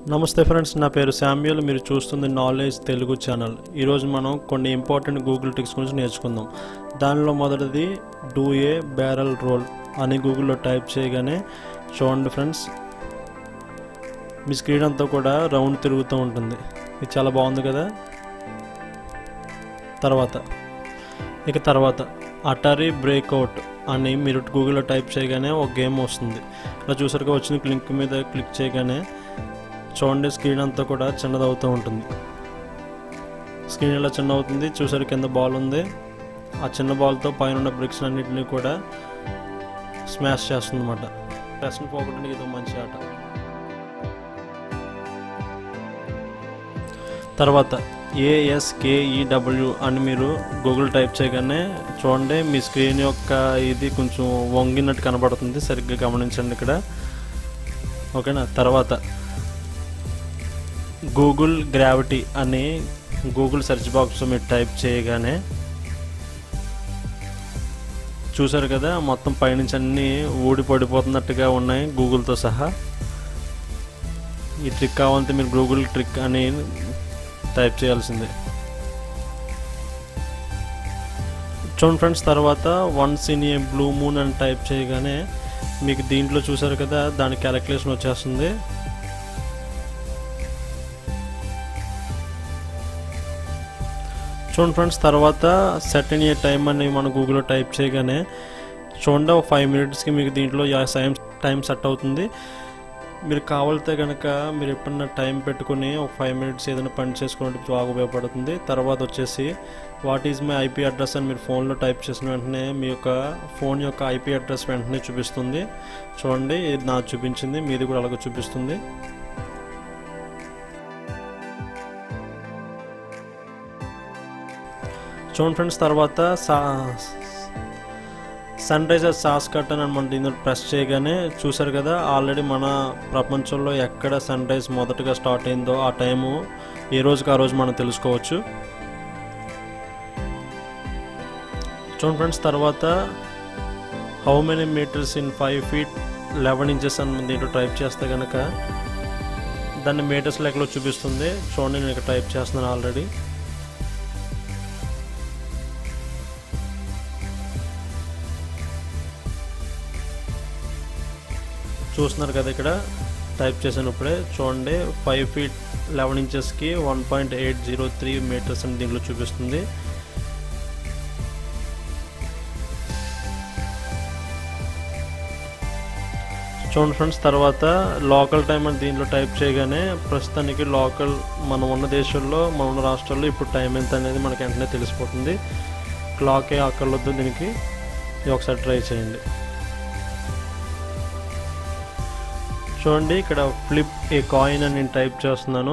నమస్తే ఫ్రెండ్స్ నా పేరు శామ్యుల్ మీరు చూస్తుంది నాలెడ్జ్ తెలుగు ఛానల్ ఈరోజు మనం కొన్ని ఇంపార్టెంట్ గూగుల్ ట్రిక్స్ గురించి నేర్చుకుందాం దానిలో మొదటిది డూ ఏ బ్యారల్ రోల్ అని గూగుల్లో టైప్ చేయగానే చూడండి ఫ్రెండ్స్ మీ స్క్రీన్ అంతా కూడా రౌండ్ తిరుగుతూ ఉంటుంది ఇది చాలా బాగుంది కదా తర్వాత ఇక తర్వాత అటారీ బ్రేక్అవుట్ అని మీరు గూగుల్లో టైప్ చేయగానే ఒక గేమ్ వస్తుంది ఇలా చూసారుగా వచ్చిన లింక్ మీద క్లిక్ చేయగానే చూడండి స్క్రీన్ అంతా కూడా చిన్నదవుతూ ఉంటుంది స్క్రీన్ ఇలా చిన్న అవుతుంది చూసారు కింద బాల్ ఉంది ఆ చిన్న బాల్తో పైన ఉన్న బ్రిక్స్ అన్నింటినీ కూడా స్మాష్ చేస్తుంది అనమాట టెస్ట్ని పోగొట్టడానికి ఇది ఒక మంచి ఆట తర్వాత ఏఎస్కేఈడబ్ల్యూ అని మీరు గూగుల్ టైప్ చేయగానే చూడండి మీ స్క్రీన్ యొక్క ఇది కొంచెం వంగినట్టు కనబడుతుంది సరిగ్గా గమనించండి ఇక్కడ ఓకేనా తర్వాత గూగుల్ గ్రావిటీ అని గూగుల్ సెర్చ్ బాక్స్ మీరు టైప్ చేయగానే చూసారు కదా మొత్తం పైనుంచి అన్నీ ఊడి పడిపోతున్నట్టుగా ఉన్నాయి గూగుల్తో సహా ఈ ట్రిక్ కావాలంటే మీరు గూగుల్ ట్రిక్ అని టైప్ చేయాల్సిందే చూడండి ఫ్రెండ్స్ తర్వాత once in a blue moon అని టైప్ చేయగానే మీకు దీంట్లో చూసారు కదా దాని క్యాలిక్యులేషన్ వచ్చేస్తుంది చూడండి ఫ్రెండ్స్ తర్వాత సెట్ ఇన్ ఏ టైం అని మనం గూగుల్లో టైప్ చేయగానే చూడండి ఒక ఫైవ్ మినిట్స్కి మీకు దీంట్లో టైం టైం సెట్ అవుతుంది మీరు కావాలితే కనుక మీరు ఎప్పుడన్నా టైం పెట్టుకుని ఒక ఫైవ్ మినిట్స్ ఏదైనా పని చేసుకున్నట్టు బాగా ఉపయోగపడుతుంది తర్వాత వచ్చేసి what is my IP address అని మీరు ఫోన్లో టైప్ చేసిన వెంటనే మీ యొక్క ఫోన్ యొక్క ఐపీ అడ్రస్ వెంటనే చూపిస్తుంది చూడండి ఇది నాకు చూపించింది మీది కూడా అలాగే చూపిస్తుంది చూడండి ఫ్రెండ్స్ తర్వాత సా సన్ రైజర్స్ సాస్ కట్ అని మనం దీనిలో ప్రెస్ చేయగానే చూసారు కదా ఆల్రెడీ మన ప్రపంచంలో ఎక్కడ సన్ రైజ్ మొదటగా స్టార్ట్ అయిందో ఆ టైము ఏ రోజుకి ఆ రోజు మనం తెలుసుకోవచ్చు చూడండి ఫ్రెండ్స్ తర్వాత how many metres in five feet eleven inches అని దీంట్లో టైప్ చేస్తే కనుక దాన్ని మీటర్స్ లెక్కలో చూపిస్తుంది చూడండి నేను ఇక్కడ టైప్ చేస్తున్నాను ఆల్రెడీ చూస్తున్నారు కదా ఇక్కడ టైప్ చేసినప్పుడే చూడండి ఫైవ్ ఫీట్ లెవెన్ ఇంచెస్కి one point eight zero three metres అని దీంట్లో చూపిస్తుంది చూడండి ఫ్రెండ్స్ తర్వాత లోకల్ టైం అని దీంట్లో టైప్ చేయగానే ప్రస్తుతానికి లోకల్ మనం ఉన్న దేశంలో మన ఉన్న రాష్ట్రాల్లో ఇప్పుడు టైం ఎంత అనేది మనకి వెంటనే తెలిసిపోతుంది క్లాకే అక్కర్లొద్దు దీనికి ఇది ఒకసారి ట్రై చేయండి చూడండి ఇక్కడ ఫ్లిప్ ఏ కాయిన్ అని నేను టైప్ చేస్తున్నాను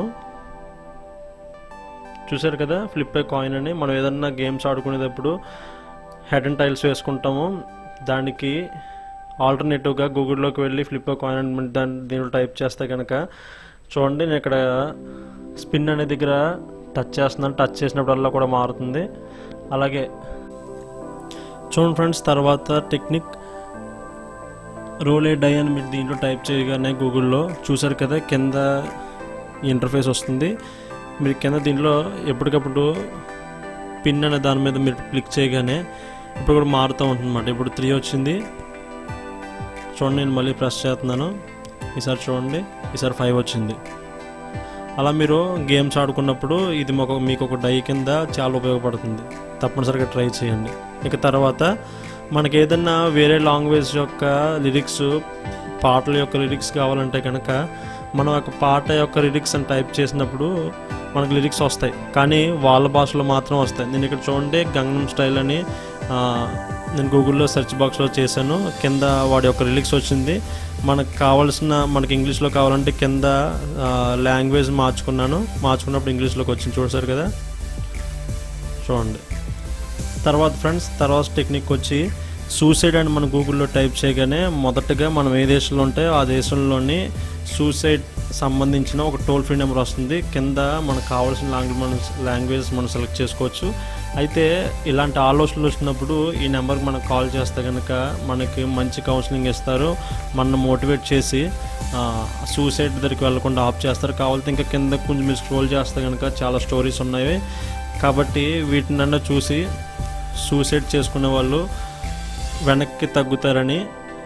చూసారు కదా ఫ్లిప్ ఏ కాయిన్ అని మనం ఏదన్నా గేమ్స్ ఆడుకునేటప్పుడు హెడ్ అండ్ టైల్స్ వేసుకుంటాము దానికి ఆల్టర్నేటివ్గా గూగుల్లోకి వెళ్ళి ఫ్లిప్ ఏ కాయిన్ అని దాన్ని దీనిలో టైప్ చేస్తే కనుక చూడండి నేను ఇక్కడ స్పిన్ అనే దగ్గర టచ్ చేస్తున్నాను టచ్ చేసినప్పుడల్లా కూడా మారుతుంది అలాగే చూడండి ఫ్రెండ్స్ తర్వాత టెక్నిక్ రోల్ ఏ డై అని మీరు దీంట్లో టైప్ చేయగానే గూగుల్లో చూసారు కదా కింద ఇంటర్ఫేస్ వస్తుంది మీరు కింద దీంట్లో ఎప్పటికప్పుడు పిన్ అనే దాని మీద మీరు క్లిక్ చేయగానే ఇప్పుడు కూడా మారుతూ ఉంటుందన్నమాట ఇప్పుడు త్రీ వచ్చింది చూడండి నేను మళ్ళీ ప్రెస్ చేస్తున్నాను ఈసారి చూడండి ఈసారి ఫైవ్ వచ్చింది అలా మీరు గేమ్స్ ఆడుకున్నప్పుడు ఇది మాకు మీకు ఒక డై కింద చాలా ఉపయోగపడుతుంది తప్పనిసరిగా ట్రై చేయండి ఇక తర్వాత మనకి ఏదన్నా వేరే లాంగ్వేజ్ యొక్క లిరిక్స్ పాటల యొక్క లిరిక్స్ కావాలంటే కనుక మనం ఒక పాట యొక్క లిరిక్స్ అని టైప్ చేసినప్పుడు మనకు లిరిక్స్ వస్తాయి కానీ వాళ్ళ భాషలో మాత్రం వస్తాయి నేను ఇక్కడ చూడండి గంగనం స్టైల్ అని ఆ, నేను గూగుల్లో సెర్చ్ బాక్స్లో చేశాను కింద వాడి యొక్క లిరిక్స్ వచ్చింది మనకు కావాల్సిన మనకి ఇంగ్లీష్లో కావాలంటే కింద లాంగ్వేజ్ మార్చుకున్నాను మార్చుకున్నప్పుడు ఇంగ్లీష్లోకి వచ్చింది చూసారు కదా చూడండి తర్వాత ఫ్రెండ్స్ తర్వాత టెక్నిక్ వచ్చి సూసైడ్ అని మనం గూగుల్లో టైప్ చేయగానే మొదటగా మనం ఏ దేశంలో ఉంటే ఆ దేశంలోని సూసైడ్ సంబంధించిన ఒక టోల్ ఫ్రీ నెంబర్ వస్తుంది కింద మనకు కావాల్సిన లాంగ్వేజ్ మనం లాంగ్వేజ్ మనం సెలెక్ట్ చేసుకోవచ్చు అయితే ఇలాంటి ఆలోచనలు వచ్చినప్పుడు ఈ నెంబర్కి మనకు కాల్ చేస్తే కనుక మనకి మంచి కౌన్సిలింగ్ ఇస్తారు మన మోటివేట్ చేసి సూసైడ్ దగ్గరికి వెళ్ళకుండా ఆఫ్ చేస్తారు కావాలంటే ఇంకా కింద కొంచెం మీరు స్క్రోల్ చేస్తే కనుక చాలా స్టోరీస్ ఉన్నాయి కాబట్టి వీటినన్నా చూసి సూసైడ్ చేసుకునే వాళ్ళు వెనక్కి తగ్గుతారని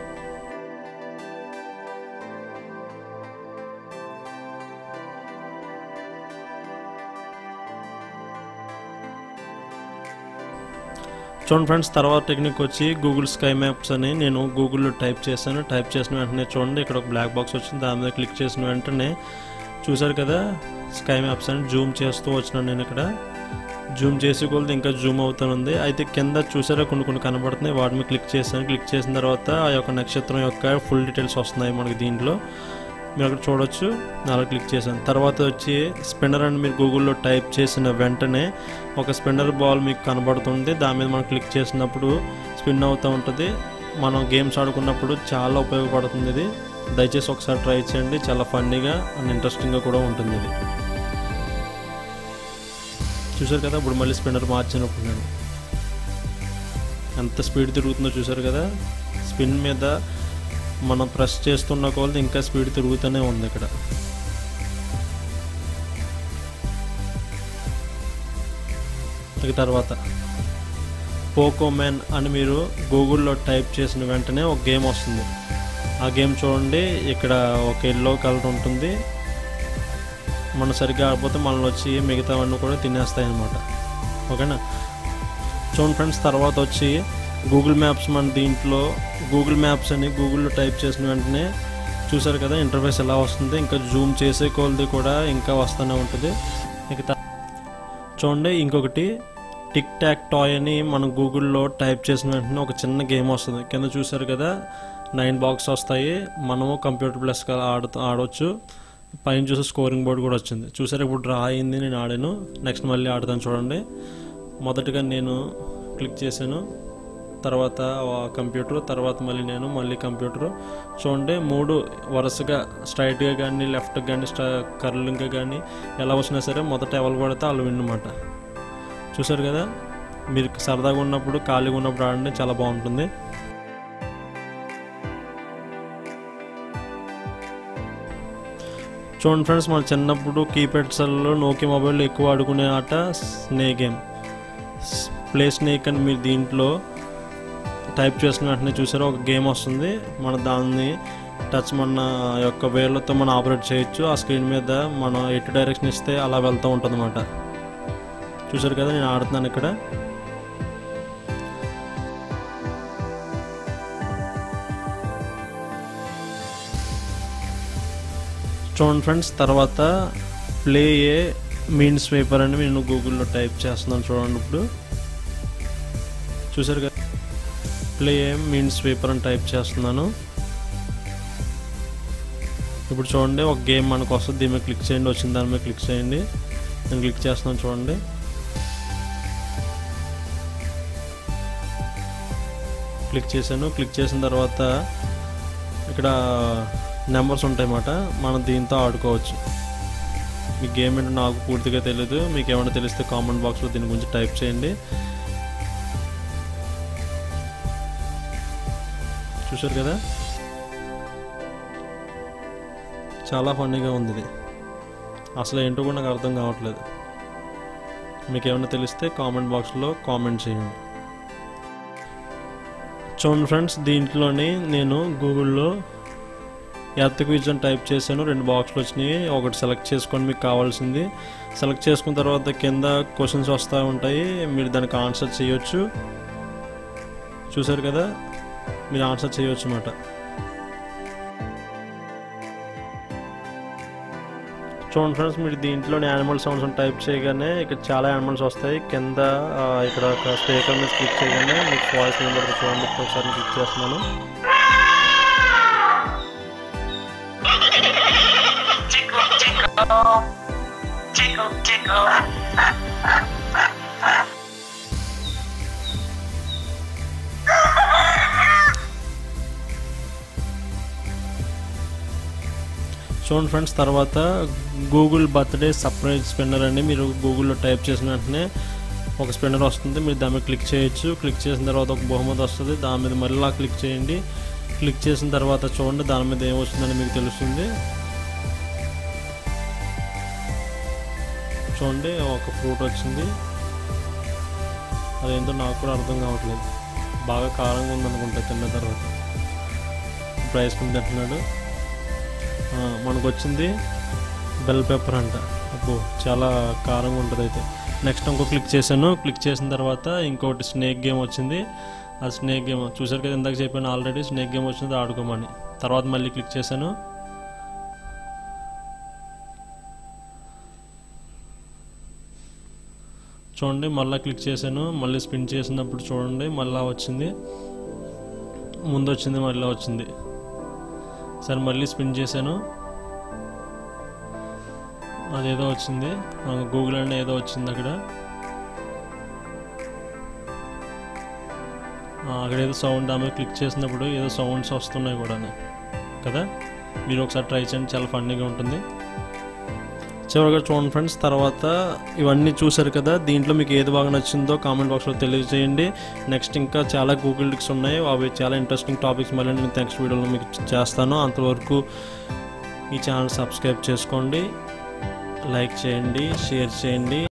చూడండి ఫ్రెండ్స్ తర్వాత టెక్నిక్ వచ్చి గూగుల్ స్కై మ్యాప్స్ అని నేను గూగుల్లో టైప్ చేశాను టైప్ చేసిన వెంటనే చూడండి ఇక్కడ ఒక బ్లాక్ బాక్స్ వచ్చింది దాని మీద క్లిక్ చేసిన వెంటనే చూసారు కదా స్కై మ్యాప్స్ అని జూమ్ చేస్తూ వచ్చినాను నేను ఇక్కడ జూమ్ చేసి కొలిది ఇంకా జూమ్ అవుతుంది అయితే కింద చూసారా కొన్ని కొన్ని కనబడుతున్నాయి వాటి మీద క్లిక్ చేశాను క్లిక్ చేసిన తర్వాత ఆ యొక్క నక్షత్రం యొక్క ఫుల్ డీటెయిల్స్ వస్తున్నాయి మనకి దీంట్లో మీరు అక్కడ చూడొచ్చు నేను అలా క్లిక్ చేశాను తర్వాత వచ్చి స్పిన్నర్ అని మీరు గూగుల్లో టైప్ చేసిన వెంటనే ఒక స్పిన్నర్ బాల్ మీకు కనబడుతుంది దాని మీద మనం క్లిక్ చేసినప్పుడు స్పిన్ అవుతూ ఉంటుంది మనం గేమ్స్ ఆడుకున్నప్పుడు చాలా ఉపయోగపడుతుంది ఇది దయచేసి ఒకసారి ట్రై చేయండి చాలా ఫన్నీగా అండ్ ఇంట్రెస్టింగ్గా కూడా ఉంటుంది ఇది చూసారు కదా ఇప్పుడు మళ్ళీ స్పిన్నర్ మార్చినప్పుడు నేను ఎంత స్పీడ్ తిరుగుతుందో చూసారు కదా స్పిన్ మీద మనం ప్రెస్ చేస్తున్న కొలది ఇంకా స్పీడ్ తిరుగుతూనే ఉంది ఇక్కడ ఇక తర్వాత పోకోమెన్ అని మీరు గూగుల్లో టైప్ చేసిన వెంటనే ఒక గేమ్ వస్తుంది ఆ గేమ్ చూడండి ఇక్కడ ఒక ఎల్లో కలర్ ఉంటుంది మనం సరిగ్గా ఆడిపోతే మనల్ని వచ్చి మిగతావన్నీ కూడా తినేస్తాయి అన్నమాట ఓకేనా చూడండి ఫ్రెండ్స్ తర్వాత వచ్చి గూగుల్ మ్యాప్స్ మన దీంట్లో గూగుల్ మ్యాప్స్ అని గూగుల్లో టైప్ చేసిన వెంటనే చూసారు కదా ఇంటర్ఫేస్ ఎలా వస్తుంది ఇంకా జూమ్ చేసే కొలది కూడా ఇంకా వస్తూనే ఉంటుంది ఇక త- చూడండి ఇంకొకటి టిక్ టాక్ టాయ్ అని మనం గూగుల్లో టైప్ చేసిన వెంటనే ఒక చిన్న గేమ్ వస్తుంది కింద చూసారు కదా నైన్ బాక్స్ వస్తాయి మనము కంప్యూటర్ ప్లస్ ఆడుతూ ఆడవచ్చు పైన చూసి స్కోరింగ్ బోర్డు కూడా వచ్చింది చూసారు ఇప్పుడు డ్రా అయింది నేను ఆడాను నెక్స్ట్ మళ్ళీ ఆడతాను చూడండి మొదటగా నేను క్లిక్ చేశాను తర్వాత కంప్యూటర్ తర్వాత మళ్ళీ నేను మళ్ళీ కంప్యూటర్ చూడండి మూడు వరుసగా స్ట్రైట్గా కానీ లెఫ్ట్గా కానీ స్ట్రా కర్లింగ్గా కానీ ఎలా వచ్చినా సరే మొదట ఎవరు పడితే వాళ్ళు విన్నమాట చూసారు కదా మీరు సరదాగా ఉన్నప్పుడు ఖాళీగా ఉన్నప్పుడు ఆడండి చాలా బాగుంటుంది చూడండి ఫ్రెండ్స్ మన చిన్నప్పుడు కీప్యాడ్ సెల్లో నోకియా మొబైల్ ఎక్కువ ఆడుకునే ఆట స్నేక్ గేమ్ ప్లే స్నేక్ అని మీరు దీంట్లో టైప్ చేసిన వెంటనే చూసారో ఒక గేమ్ వస్తుంది మన దాన్ని టచ్ మన యొక్క వేళ్ళతో మనం ఆపరేట్ చేయొచ్చు ఆ స్క్రీన్ మీద మనం ఎటు డైరెక్షన్ ఇస్తే అలా వెళ్తూ ఉంటుంది అనమాట చూసారు కదా నేను ఆడుతున్నాను ఇక్కడ చూడండి ఫ్రెండ్స్ తర్వాత ప్లే ఏ మీన్ స్వీపర్ అని నేను గూగుల్లో టైప్ చేస్తున్నాను చూడండి ఇప్పుడు చూసారు కదా ప్లే ఏ మీన్ స్వీపర్ అని టైప్ చేస్తున్నాను ఇప్పుడు చూడండి ఒక గేమ్ మనకు వస్తుంది దీని మీద క్లిక్ చేయండి వచ్చిన దాని మీద క్లిక్ చేయండి నేను క్లిక్ చేస్తున్నాను చూడండి క్లిక్ చేశాను క్లిక్ చేసిన తర్వాత ఇక్కడ నెంబర్స్ ఉంటాయన్నమాట మనం దీంతో ఆడుకోవచ్చు మీ గేమ్ ఏంటో నాకు పూర్తిగా తెలియదు మీకు ఏమైనా తెలిస్తే కామెంట్ బాక్స్లో దీని గురించి టైప్ చేయండి చూశారు కదా చాలా ఫన్నీగా ఉంది ఇది అసలు ఏంటో కూడా నాకు అర్థం కావట్లేదు మీకు ఏమైనా తెలిస్తే కామెంట్ బాక్స్లో కామెంట్ చేయండి చూడండి ఫ్రెండ్స్ దీంట్లోని నేను గూగుల్లో ఎర్త్ క్విజ్ అని టైప్ చేశాను రెండు బాక్స్లు వచ్చినాయి ఒకటి సెలెక్ట్ చేసుకొని మీకు కావాల్సింది సెలెక్ట్ చేసుకున్న తర్వాత కింద క్వశ్చన్స్ వస్తూ ఉంటాయి మీరు దానికి ఆన్సర్ చేయొచ్చు చూసారు కదా మీరు ఆన్సర్ చేయొచ్చు అన్నమాట చూడండి ఫ్రెండ్స్ మీరు దీంట్లోని యానిమల్ సౌండ్స్ అని టైప్ చేయగానే ఇక్కడ చాలా యానిమల్స్ వస్తాయి కింద ఆ, ఇక్కడ ఒక స్పీకర్ మీద క్లిక్ చేయగానే మీకు వాయిస్ నెంబర్ చూడండి ఇప్పుడు ఒకసారి క్లిక్ చేస్తున్నాను Tickle, tickle. చూడండి ఫ్రెండ్స్ తర్వాత గూగుల్ బర్త్డే సర్ప్రైజ్ స్పిన్నర్ అని మీరు గూగుల్లో టైప్ చేసిన వెంటనే ఒక స్పిన్నర్ వస్తుంది మీరు దాని మీద క్లిక్ చేయొచ్చు క్లిక్ చేసిన తర్వాత ఒక బహుమతి వస్తుంది దాని మీద మళ్ళీ క్లిక్ చేయండి క్లిక్ చేసిన తర్వాత చూడండి దాని మీద ఏం వస్తుందని మీకు తెలుస్తుంది చూడండి ఒక ఫ్రూట్ వచ్చింది అదేంటో నాకు కూడా అర్థం కావట్లేదు బాగా కారంగా ఉందనుకుంటా తిన్న తర్వాత ఇప్పుడు ఐస్ క్రీమ్ తింటున్నాడు ఆ, మనకు వచ్చింది బెల్ పెప్పర్ అంట అబ్బో చాలా కారంగా ఉంటుంది అయితే నెక్స్ట్ ఇంకో క్లిక్ చేశాను క్లిక్ చేసిన తర్వాత ఇంకోటి స్నేక్ గేమ్ వచ్చింది ఆ స్నేక్ గేమ్ చూసారు కదా ఇందాక చెప్పాను ఆల్రెడీ స్నేక్ గేమ్ వచ్చింది ఆడుకోమని తర్వాత మళ్ళీ క్లిక్ చేశాను చూడండి మళ్ళీ క్లిక్ చేశాను మళ్ళీ స్పిన్ చేసినప్పుడు చూడండి మళ్ళీ వచ్చింది ముందు వచ్చింది మళ్ళీ వచ్చింది సరే మళ్ళీ స్పిన్ చేశాను అదేదో వచ్చింది గూగుల్ అని ఏదో వచ్చింది అక్కడ ఆ, అక్కడ ఏదో సౌండ్ ఆమె క్లిక్ చేసినప్పుడు ఏదో సౌండ్స్ వస్తున్నాయి కూడా కదా మీరు ఒకసారి ట్రై చేయండి చాలా ఫన్నీగా ఉంటుంది చివరిగా చూడండి ఫ్రెండ్స్ తర్వాత ఇవన్నీ చూశారు కదా దీంట్లో మీకు ఏది బాగా నచ్చిందో కామెంట్ బాక్స్లో తెలియజేయండి నెక్స్ట్ ఇంకా చాలా గూగుల్ లిక్స్ ఉన్నాయి అవి చాలా ఇంట్రెస్టింగ్ టాపిక్స్ మళ్ళీ నేను నెక్స్ట్ వీడియోలో మీకు చేస్తాను అంతవరకు ఈ ఛానల్ సబ్స్క్రైబ్ చేసుకోండి లైక్ చేయండి షేర్ చేయండి